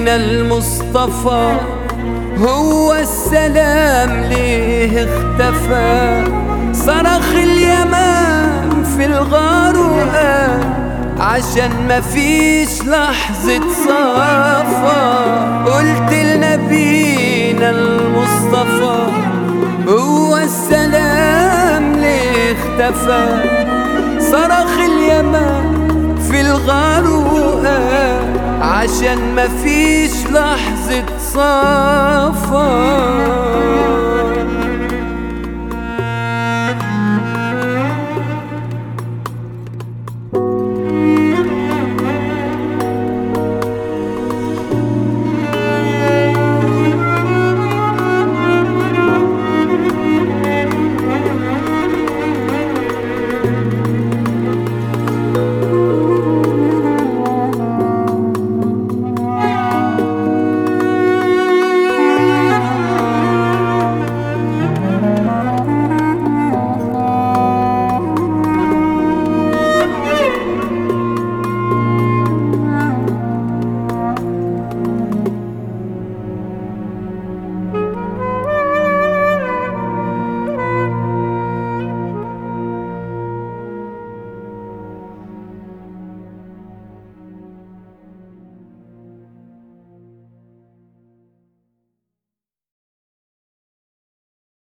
نبينا المصطفى هو السلام ليه اختفى صرخ اليمام في الغار وقال عشان مفيش لحظة صفا قلت لنبينا المصطفى هو السلام ليه اختفى صرخ اليمام في الغار وقال عشان مفيش لحظة صفا